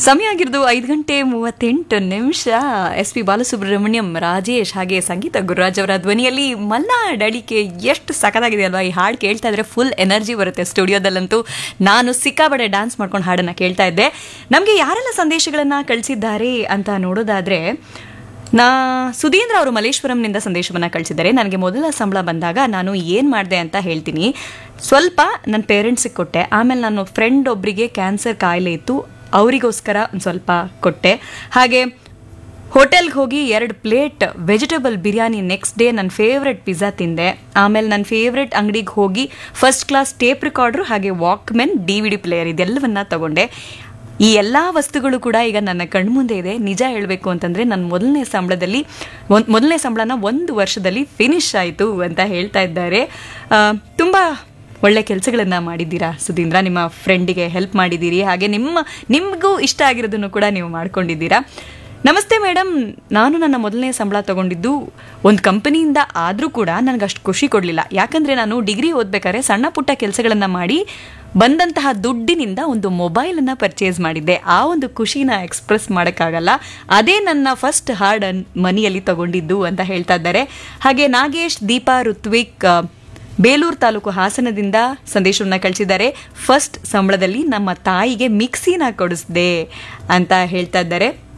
ಸಮಯ ಆಗಿರೋದು ಐದು ಗಂಟೆ ಮೂವತ್ತೆಂಟು ನಿಮಿಷ ಎಸ್ ಪಿ ಬಾಲಸುಬ್ರಹ್ಮಣ್ಯಂ ರಾಜೇಶ್ ಹಾಗೆ ಸಂಗೀತ ಗುರುರಾಜ್ ಅವರ ಧ್ವನಿಯಲ್ಲಿ ಮಲ್ನಾಡ್ ಅಡಿಕೆ ಎಷ್ಟು ಸಖತ್ತಾಗಿದೆ ಅಲ್ವಾ ಈ ಹಾಡು ಕೇಳ್ತಾ ಇದ್ರೆ ಫುಲ್ ಎನರ್ಜಿ ಬರುತ್ತೆ ಸ್ಟುಡಿಯೋದಲ್ಲಂತೂ ನಾನು ಸಿಕ್ಕಾಬಡೆ ಡ್ಯಾನ್ಸ್ ಮಾಡ್ಕೊಂಡು ಹಾಡನ್ನು ಕೇಳ್ತಾ ಇದ್ದೆ ನಮಗೆ ಯಾರೆಲ್ಲ ಸಂದೇಶಗಳನ್ನು ಕಳಿಸಿದ್ದಾರೆ ಅಂತ ನೋಡೋದಾದ್ರೆ ನಾ ಸುಧೀಂದ್ರ ಅವರು ಮಲೇಶ್ವರಂನಿಂದ ಸಂದೇಶವನ್ನು ಕಳಿಸಿದ್ದಾರೆ ನನಗೆ ಮೊದಲ ಸಂಬಳ ಬಂದಾಗ ನಾನು ಏನು ಮಾಡಿದೆ ಅಂತ ಹೇಳ್ತೀನಿ ಸ್ವಲ್ಪ ನನ್ನ ಪೇರೆಂಟ್ಸಿಗೆ ಕೊಟ್ಟೆ ಆಮೇಲೆ ನಾನು ಫ್ರೆಂಡ್ ಒಬ್ಬರಿಗೆ ಕ್ಯಾನ್ಸರ್ ಕಾಯಿಲೆ ಇತ್ತು ಅವರಿಗೋಸ್ಕರ ಒಂದು ಸ್ವಲ್ಪ ಕೊಟ್ಟೆ ಹಾಗೆ ಹೋಟೆಲ್ಗೆ ಹೋಗಿ ಎರಡು plate vegetable biryani next day ನನ್ನ ಫೇವ್ರೆಟ್ ಪಿಜ್ಜಾ ತಿಂದೆ ಆಮೇಲೆ ನನ್ನ ಫೇವ್ರೆಟ್ ಅಂಗಡಿಗೆ ಹೋಗಿ ಫಸ್ಟ್ ಕ್ಲಾಸ್ ಟೇಪ್ ರೆಕಾರ್ಡ್ರು ಹಾಗೆ walkman D V D player ಇದೆಲ್ಲವನ್ನ ತಗೊಂಡೆ ಈ ಎಲ್ಲ ವಸ್ತುಗಳು ಕೂಡ ಈಗ ನನ್ನ ಕಣ್ಮುಂದೆ ಇದೆ ನಿಜ ಹೇಳಬೇಕು ಅಂತಂದರೆ ನನ್ನ ಮೊದಲನೇ ಸಂಬಳದಲ್ಲಿ ಒಂದು ಮೊದಲನೇ ಸಂಬಳನ ಒಂದು ವರ್ಷದಲ್ಲಿ ಫಿನಿಶ್ ಆಯಿತು ಅಂತ ಹೇಳ್ತಾ ಇದ್ದಾರೆ ತುಂಬ ಒಳ್ಳೆ ಕೆಲಸಗಳನ್ನು ಮಾಡಿದ್ದೀರಾ ಸುಧೀಂದ್ರ ನಿಮ್ಮ ಫ್ರೆಂಡಿಗೆ ಹೆಲ್ಪ್ ಮಾಡಿದ್ದೀರಿ ಹಾಗೆ ನಿಮ್ಮ ನಿಮಗೂ ಇಷ್ಟ ಆಗಿರೋದನ್ನು ಕೂಡ ನೀವು ಮಾಡ್ಕೊಂಡಿದ್ದೀರಾ ನಮಸ್ತೆ ಮೇಡಮ್ ನಾನು ನನ್ನ ಮೊದಲನೇ ಸಂಬಳ ತಗೊಂಡಿದ್ದು ಒಂದು ಕಂಪನಿಯಿಂದ ಆದರೂ ಕೂಡ ನನಗೆ ಅಷ್ಟು ಖುಷಿ ಕೊಡಲಿಲ್ಲ ಯಾಕಂದರೆ ನಾನು ಡಿಗ್ರಿ ಓದಬೇಕಾದ್ರೆ ಸಣ್ಣ ಪುಟ್ಟ ಕೆಲಸಗಳನ್ನು ಮಾಡಿ ಬಂದಂತಹ ದುಡ್ಡಿನಿಂದ ಒಂದು ಮೊಬೈಲನ್ನು ಪರ್ಚೇಸ್ ಮಾಡಿದ್ದೆ ಆ ಒಂದು ಖುಷಿನ ಎಕ್ಸ್ಪ್ರೆಸ್ ಮಾಡೋಕ್ಕಾಗಲ್ಲ ಅದೇ ನನ್ನ ಫಸ್ಟ್ ಹಾರ್ಡ್ ಮನಿಯಲ್ಲಿ ತಗೊಂಡಿದ್ದು ಅಂತ ಹೇಳ್ತಾ ಇದ್ದಾರೆ ಹಾಗೆ ನಾಗೇಶ್ ದೀಪಾ ಋತ್ವಿಕ್ ಆ, ಬೇಲೂರು ತಾಲೂಕು ಹಾಸನದಿಂದ ಸಂದೇಶವನ್ನು ಕಳಿಸಿದ್ದಾರೆ ಫಸ್ಟ್ ಸಂಬಳದಲ್ಲಿ ನಮ್ಮ ತಾಯಿಗೆ ಮಿಕ್ಸಿನ ಕೊಡಿಸ್ದೆ ಅಂತ ಹೇಳ್ತಾ ಇದ್ದಾರೆ